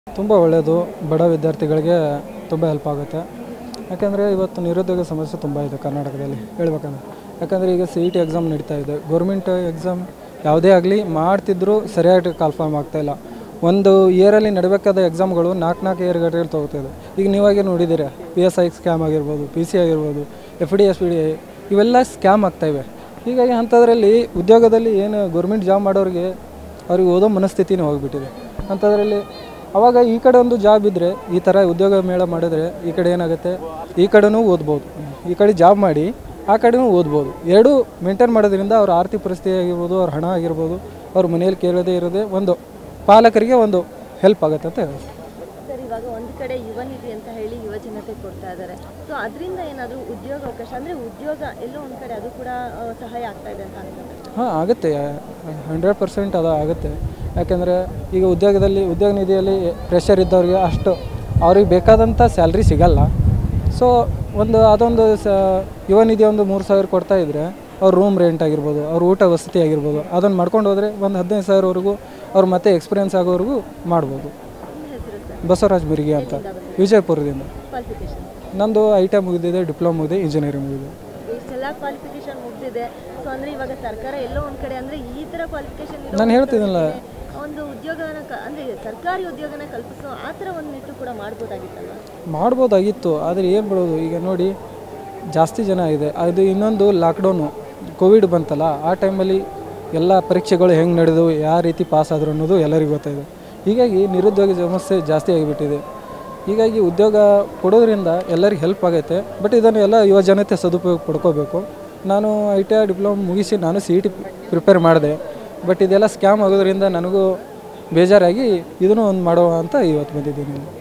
ತುಂಬ ಒಳ್ಳೆಯದು ಬಡ ವಿದ್ಯಾರ್ಥಿಗಳಿಗೆ ತುಂಬ ಹೆಲ್ಪ್ ಆಗುತ್ತೆ ಯಾಕೆಂದರೆ ಇವತ್ತು ನಿರುದ್ಯೋಗ ಸಮಸ್ಯೆ ತುಂಬ ಇದೆ ಕರ್ನಾಟಕದಲ್ಲಿ ಹೇಳ್ಬೇಕಂದ್ರೆ ಯಾಕಂದರೆ ಈಗ ಸಿ ಇ ಟಿ ಎಕ್ಸಾಮ್ ನಡೀತಾ ಇದೆ ಗೌರ್ಮೆಂಟ್ ಎಕ್ಸಾಮ್ ಯಾವುದೇ ಆಗಲಿ ಮಾಡ್ತಿದ್ರು ಸರಿಯಾಗಿ ಕಾಲ್ಫಾರ್ಮ್ ಆಗ್ತಾಯಿಲ್ಲ ಒಂದು ಇಯರಲ್ಲಿ ನಡಬೇಕಾದ ಎಕ್ಸಾಮ್ಗಳು ನಾಲ್ಕು ನಾಲ್ಕು ಇಯರ್ ಗಟ್ಟಲೆ ತೊಗೋತಿದೆ ಈಗ ನೀವಾಗೆ ನೋಡಿದ್ದೀರಾ ಪಿ ಎಸ್ ಐ ಸ್ಕ್ಯಾಮ್ ಆಗಿರ್ಬೋದು ಪಿ ಸಿ ಆಗಿರ್ಬೋದು F D S P D ಇವೆಲ್ಲ ಸ್ಕ್ಯಾಮ್ ಆಗ್ತಾಯಿವೆ ಹೀಗಾಗಿ ಅಂಥದ್ರಲ್ಲಿ ಉದ್ಯೋಗದಲ್ಲಿ ಏನು ಗೌರ್ಮೆಂಟ್ ಜಾಬ್ ಮಾಡೋರಿಗೆ ಅವ್ರಿಗೆ ಓದೋ ಮನಸ್ಥಿತಿನೇ ಹೋಗಿಬಿಟ್ಟಿದೆ ಅಂಥದ್ರಲ್ಲಿ ಅವಾಗ ಈ ಕಡೆ ಒಂದು ಜಾಬ್ ಇದ್ದರೆ ಈ ಥರ ಉದ್ಯೋಗ ಮೇಳ ಮಾಡಿದ್ರೆ ಈ ಕಡೆ ಏನಾಗುತ್ತೆ ಈ ಕಡೆನೂ ಓದ್ಬೋದು ಈ ಕಡೆ ಜಾಬ್ ಮಾಡಿ ಆ ಕಡೆನೂ ಓದ್ಬೋದು ಎರಡೂ ಮೇಂಟೈನ್ ಮಾಡೋದ್ರಿಂದ ಅವ್ರ ಆರ್ಥಿಕ ಪರಿಸ್ಥಿತಿ ಆಗಿರ್ಬೋದು ಅವ್ರ ಹಣ ಆಗಿರ್ಬೋದು ಅವ್ರ ಮನೇಲಿ ಕೇಳದೇ ಇರೋದೇ ಒಂದು ಪಾಲಕರಿಗೆ ಒಂದು ಹೆಲ್ಪ್ ಆಗುತ್ತೆ ಅಂತ ಹೇಳ್ಬೋದು ಸರ್ ಇವಾಗ ಒಂದು ಕಡೆ ಯುವ ನಿಧಿ ಅಂತ ಹೇಳಿ ಯುವ ಜನತೆ ಕೊಡ್ತಾ ಇದ್ದಾರೆ ಸೊ ಅದರಿಂದ ಏನಾದರೂ ಉದ್ಯೋಗ ಅವಕಾಶ ಅಂದರೆ ಉದ್ಯೋಗ ಎಲ್ಲೋ ಒಂದು ಕಡೆ ಅದು ಕೂಡ ಆ, ಸಹಾಯ ಆಗ್ತಾ ಇದೆ ಅಂತ ಅನ್ಸುತ್ತೆ ಹಾಂ ಆಗುತ್ತೆ ಹಂಡ್ರೆಡ್ ಪರ್ಸೆಂಟ್ ಅದು ಆಗುತ್ತೆ ಯಾಕೆಂದರೆ ಈಗ ಉದ್ಯೋಗದಲ್ಲಿ ಉದ್ಯೋಗ ನಿಧಿಯಲ್ಲಿ ಪ್ರೆಷರ್ ಇದ್ದವ್ರಿಗೆ ಅಷ್ಟು ಅವ್ರಿಗೆ ಬೇಕಾದಂಥ ಸ್ಯಾಲ್ರಿ ಸಿಗಲ್ಲ ಸೊ ಒಂದು ಅದೊಂದು ಸ ಯುವ ನಿಧಿ ಒಂದು ಮೂರು ಸಾವಿರ ಕೊಡ್ತಾ ಇದ್ದರೆ ಅವ್ರ ರೂಮ್ ರೆಂಟ್ ಆಗಿರ್ಬೋದು ಅವ್ರ ಊಟ ವಸತಿ ಆಗಿರ್ಬೋದು ಅದನ್ನು ಮಾಡ್ಕೊಂಡು ಹೋದರೆ ಒಂದು ಹದಿನೈದು ಸಾವಿರವರೆಗೂ ಅವ್ರು ಮತ್ತೆ ಎಕ್ಸ್ಪೀರಿಯನ್ಸ್ ಆಗೋವರೆಗೂ ಮಾಡ್ಬೋದು ನಿಮ್ಮ ಹೆಸರು ಸರ್ ಬಸವರಾಜ್ ಮಿರಿಗೆ ಅಂತ ವಿಜಯಪುರದಿಂದ ಕ್ವಾಲಿಫಿಕೇಶನ್ ನಂದು ಐ ಟಿ ಮುಗಿದಿದೆ ಡಿಪ್ಲೊಮಾ ಮುಗಿದೆ ಇಂಜಿನಿಯರಿಂಗ್ ಮುಗಿದೆ ಇಷ್ಟೆಲ್ಲ ಕ್ವಾಲಿಫಿಕೇಶನ್ ಮುಗ್ದಿದೆ ಸೊ ಅಂದರೆ ಇವಾಗ ಸರ್ಕಾರ ಎಲ್ಲೋ ಒಂದು ಕಡೆ ಅಂದರೆ ಈ ಥರ ಕ್ವಾಲಿಫಿಕೇಶನ್ ನಾನು ಹೇಳ್ತೀನಲ್ಲ ಒಂದು ಉದ್ಯೋಗನ ಕ ಅಂದರೆ ಸರ್ಕಾರಿ ಉದ್ಯೋಗನ ಕಲ್ಪಿಸೋ ಆ ಥರ ಒಂದು ನಿಟ್ಟು ಕೂಡ ಮಾಡ್ಬೋದಾಗಿತ್ತಲ್ಲ ಮಾಡ್ಬೋದಾಗಿತ್ತು ಆದರೆ ಏನು ಬಿಡೋದು ಈಗ ನೋಡಿ ಜಾಸ್ತಿ ಜನ ಇದೆ ಅದು ಇನ್ನೊಂದು ಲಾಕ್ಡೌನು ಕೋವಿಡ್ ಬಂತಲ್ಲ ಆ ಟೈಮಲ್ಲಿ ಎಲ್ಲ ಪರೀಕ್ಷೆಗಳು ಹೆಂಗೆ ನಡೆದವು ಯಾವ ರೀತಿ ಪಾಸ್ ಆದರು ಅನ್ನೋದು ಎಲ್ಲರಿಗೂ ಗೊತ್ತಾಯಿದೆ ಹೀಗಾಗಿ ನಿರುದ್ಯೋಗ ಸಮಸ್ಯೆ ಜಾಸ್ತಿ ಆಗಿಬಿಟ್ಟಿದೆ ಹೀಗಾಗಿ ಉದ್ಯೋಗ ಕೊಡೋದ್ರಿಂದ ಎಲ್ಲರಿಗೆ ಹೆಲ್ಪ್ ಆಗೈತೆ ಬಟ್ ಇದನ್ನು ಎಲ್ಲ ಯುವ ಜನತೆ ಸದುಪಯೋಗ ಪಡ್ಕೋಬೇಕು ನಾನು ಐ ಟಿ ಐ ಡಿಪ್ಲೊಮಾ ಮುಗಿಸಿ ನಾನು ಸಿ ಇ ಟಿ ಪ್ರಿಪೇರ್ ಮಾಡಿದೆ ಬಟ್ ಇದೆಲ್ಲ ಸ್ಕ್ಯಾಮ್ ಆಗೋದ್ರಿಂದ ನನಗೂ ಬೇಜಾರಾಗಿ ಇದನ್ನು ಒಂದು ಮಾಡುವ ಅಂತ ಇವತ್ತು ಬಂದಿದ್ದೀನಿ